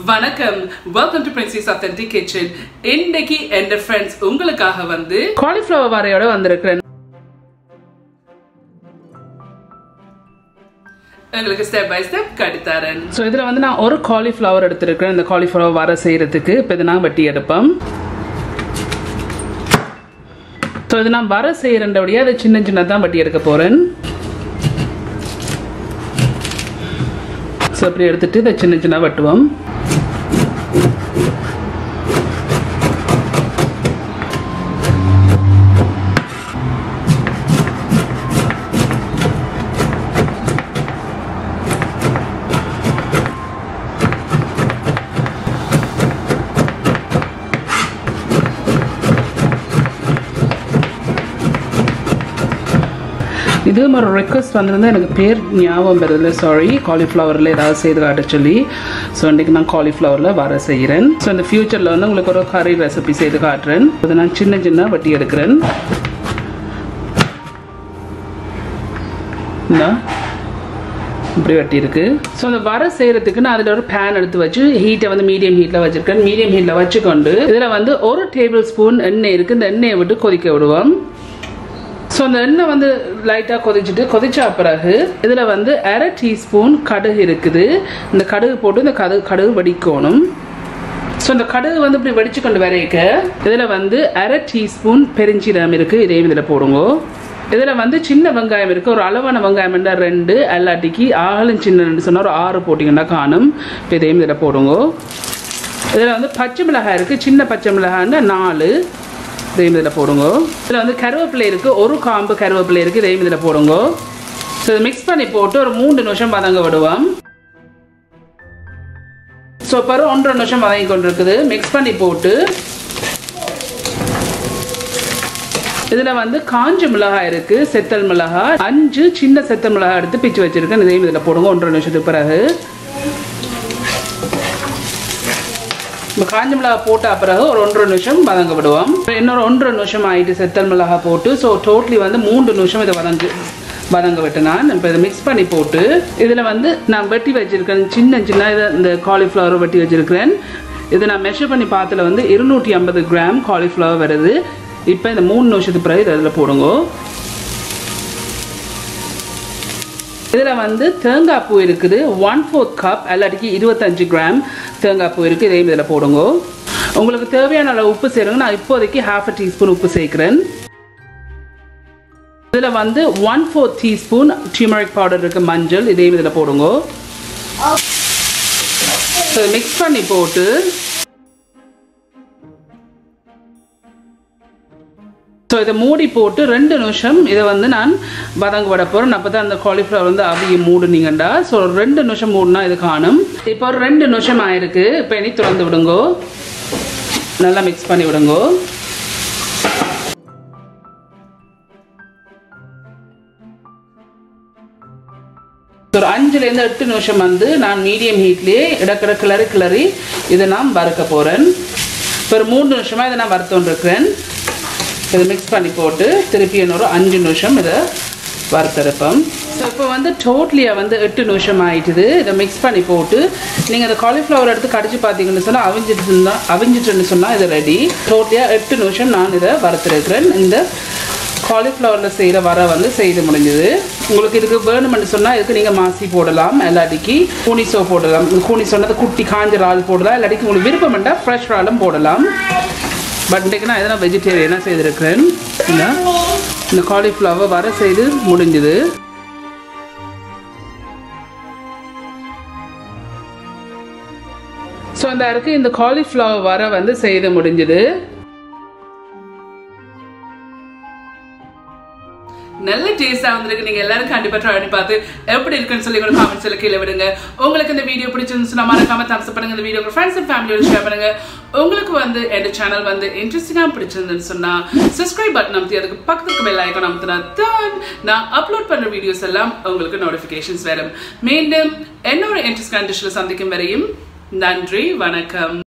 வணக்கம் welcome to princess authentic kitchen இன்னைக்கு என் ஃப்ரெண்ட்ஸ் உங்களுக்காக வந்து காலிஃப்ளவர் வரையோட வந்திருக்கிறேன் உங்களுக்கு ஸ்டெப் பை ஸ்டெப் கடித்தாரன் ஸோ இதில் வந்து நான் ஒரு காலிஃப்ளவர் எடுத்திருக்கிறேன் இந்த காலிஃப்ளவர் வர செய்யறதுக்கு இப்போ இதை நான் வெட்டி எடுப்பேன் ஸோ இது நான் வர செய்கிறண்டபடியே அதை சின்ன சின்னதான் வெட்டி எடுக்க போகிறேன் ஸோ அப்படி எடுத்துட்டு இதை சின்ன சின்ன வெட்டுவோம் இது ஒரு ரெக்வஸ்ட் வந்திருந்தா எனக்கு பேர் ஞாபகம் வருதில்ல சாரி காலிஃப்ளவரில் ஏதாவது செய்து காட்ட சொல்லி ஸோ இன்றைக்கி நான் காலிஃப்ளவரில் வர செய்கிறேன் ஸோ இந்த ஃப்யூச்சரில் வந்து உங்களுக்கு ஒரு கறி ரெசிபி செய்து காட்டுறேன் அது நான் சின்ன சின்ன வட்டி எடுக்கிறேன் இந்தா இப்படி வெட்டி இருக்கு ஸோ அந்த வர செய்யறதுக்கு நான் அதில் ஒரு பேன் எடுத்து வச்சு ஹீட்டை வந்து மீடியம் ஹீட்டில் வச்சிருக்கேன் மீடியம் ஹீட்டில் வச்சுக்கொண்டு இதில் வந்து ஒரு டேபிள் ஸ்பூன் எண்ணெய் இருக்குது இந்த எண்ணெயை விட்டு கொதிக்க விடுவோம் ஸோ அந்த எண்ணெய் வந்து லைட்டாக கொதிச்சுட்டு கொதிச்சா பிறகு இதில் வந்து அரை டீஸ்பூன் கடுகு இருக்குது இந்த கடுகு போட்டு இந்த கடுகு கடுகு வடிக்கணும் ஸோ இந்த கடுகு வந்து இப்படி வடிச்சு கொண்டு வரைக்க இதில் வந்து அரை டீஸ்பூன் பெருஞ்சீரகம் இருக்குது இதையும் இதில் போடுங்க இதில் வந்து சின்ன வெங்காயம் இருக்குது ஒரு அளவான வெங்காயம் இருந்தால் ரெண்டு அல்லாட்டிக்கு ஆகலும் சின்ன சொன்னால் ஒரு ஆறு போட்டிங்கன்னா காணும் இப்போ இதையும் இதில் போடுங்க இதில் வந்து பச்சை மிளகாய் இருக்குது சின்ன பச்சை மிளகாய்னா நாலு இதையும் இதில் போடுங்க இதில் வந்து கருவேப்பிலை இருக்குது ஒரு காம்பு கருவேப்பிலை இருக்குது இதையும் இதில் போடுங்க ஸோ இதை மிக்ஸ் பண்ணி போட்டு ஒரு மூணு நிமிஷம் வதங்க விடுவோம் ஸோ பிறகு ஒன்றரை நிமிஷம் வதங்கி கொண்டு இருக்குது மிக்ஸ் பண்ணி போட்டு இதில் வந்து காஞ்ச மிளகாய் இருக்குது செத்தல் மிளகாய் அஞ்சு சின்ன செத்தல் மிளகாய் எடுத்து பிச்சு வச்சுருக்கேன் இதையும் இதில் போடுங்க ஒன்றரை நிமிஷத்துக்கு பிறகு இப்போ காஞ்ச மிளகா போட்ட பிறகு ஒரு ஒன்றரை நிமிஷம் வதங்க விடுவோம் இன்னொரு ஒன்றரை நிமிஷம் ஆகிட்டு செத்தல் மிளகா போட்டு ஸோ டோட்டலி வந்து மூன்று நிமிஷம் இதை வதங்கு வதங்க விட்டு நான் இப்போ இதை மிக்ஸ் பண்ணி போட்டு இதில் வந்து நான் வெட்டி வச்சுருக்கேன் சின்ன சின்ன இதை இந்த காலிஃப்ளவர் வெட்டி வச்சுருக்கிறேன் இதை நான் மெஷர் பண்ணி பார்த்தல வந்து இருநூற்றி ஐம்பது கிராம் காலிஃப்ளவர் வருது இப்போ இந்த மூணு நிமிஷத்துக்கு பிறகு இதை அதில் போடுங்க இதில் வந்து தேங்காய் பூ இருக்குது ஒன் ஃபோர்த் கப் எல்லாட்டிக்கு இருபத்தஞ்சு கிராம் தேங்காய் பூ இருக்குது இதையும் இதில் போடுங்க உங்களுக்கு தேவையான அளவு உப்பு சேருங்க நான் இப்போதைக்கு ஹாஃப் அ டீஸ்பூன் உப்பு சேர்க்குறேன் இதில் வந்து one fourth teaspoon turmeric powder இருக்குது மஞ்சள் இதையும் இதில் போடுங்க மிக்ஸ் பண்ணி போட்டு ஸோ இதை மூடி போட்டு ரெண்டு நிமிஷம் இதை வந்து நான் வதங்க விட போகிறேன் அப்போ தான் அந்த காலிஃப்ளவர் வந்து அவிய மூடுனீங்கண்டா ஸோ ரெண்டு நிமிஷம் மூடினா இது காணும் இப்போ ஒரு ரெண்டு நிமிஷம் ஆயிருக்கு இப்போ இனி திறந்து விடுங்கோ நல்லா மிக்ஸ் பண்ணி விடுங்கோ ஒரு அஞ்சுலேருந்து எட்டு நிமிஷம் வந்து நான் மீடியம் ஹீட்லேயே இடக்கிற கிளறி கிளறி இதை நான் வறுக்க போகிறேன் இப்போ ஒரு மூணு நிமிஷமாக இதை நான் வறுத்தோன்ட்ருக்கிறேன் இதை மிக்ஸ் பண்ணி போட்டு திருப்பி இன்னொரு அஞ்சு நிமிஷம் இதை வறுத்தெடுப்போம் ஸோ இப்போ வந்து டோட்லியாக வந்து எட்டு நிமிஷம் ஆயிட்டுது இதை மிக்ஸ் பண்ணி போட்டு நீங்கள் இந்த காலிஃப்ளவர் எடுத்து கடிச்சு பார்த்தீங்கன்னு சொன்னால் அவிஞ்சிட்டு இருந்தால் அவிஞ்சிட்டுன்னு சொன்னால் இது ரெடி டோட்லியாக எட்டு நிமிஷம் நான் இதை வறுத்துருக்கிறேன் இந்த காலிஃப்ளவரில் செய்கிற வர வந்து செய்து முடிஞ்சது உங்களுக்கு இதுக்கு வேணும்னு சொன்னால் இதுக்கு நீங்கள் மாசி போடலாம் இல்லாட்டிக்கு கூனிசோ போடலாம் கூனி சொன்னது குட்டி காஞ்ச இறால் போடலாம் இல்லாட்டிக்கு உங்களுக்கு விருப்பம் வேண்டாம் ஃப்ரெஷ் இறாலும் போடலாம் பட் இன்றைக்கு நான் எதனா வெஜிடேரியனாக செய்திருக்கிறேன் இல்லை இந்த காலிஃப்ளவர் வர செய்து முடிஞ்சுது ஸோ அந்த இருக்கு இந்த காலிஃப்ளவர் வர வந்து செய்து முடிஞ்சுது நல்ல டேஸ்டா வந்திருக்கு நீங்க எல்லாரும் கண்டிப்பா ட்ரை பண்ணி பார்த்து எப்படி இருக்குன்னு சொல்லி கூட காமெண்ட்ஸ்ல கீழே விடுங்க உங்களுக்கு இந்த வீடியோ பிடிச்சிருந்துச்சுன்னா மறக்காம தம்ஸ் பண்ணுங்க இந்த வீடியோ உங்க ஃப்ரெண்ட்ஸ் அண்ட் ஃபேமிலியோட ஷேர் பண்ணுங்க உங்களுக்கு வந்து என் சேனல் வந்து இன்ட்ரெஸ்டிங்கா பிடிச்சிருந்துன்னு சொன்னா சப்ஸ்கிரைப் பட்டன் அமுத்தி அதுக்கு பக்கத்துக்கு பெல் ஐக்கான் அமுத்தினா தான் நான் அப்லோட் பண்ற வீடியோஸ் எல்லாம் உங்களுக்கு நோட்டிபிகேஷன்ஸ் வரும் மீண்டும் என்னோட இன்ட்ரெஸ்ட் கண்டிஷன்ல சந்திக்கும் வரையும் நன்றி வணக்கம்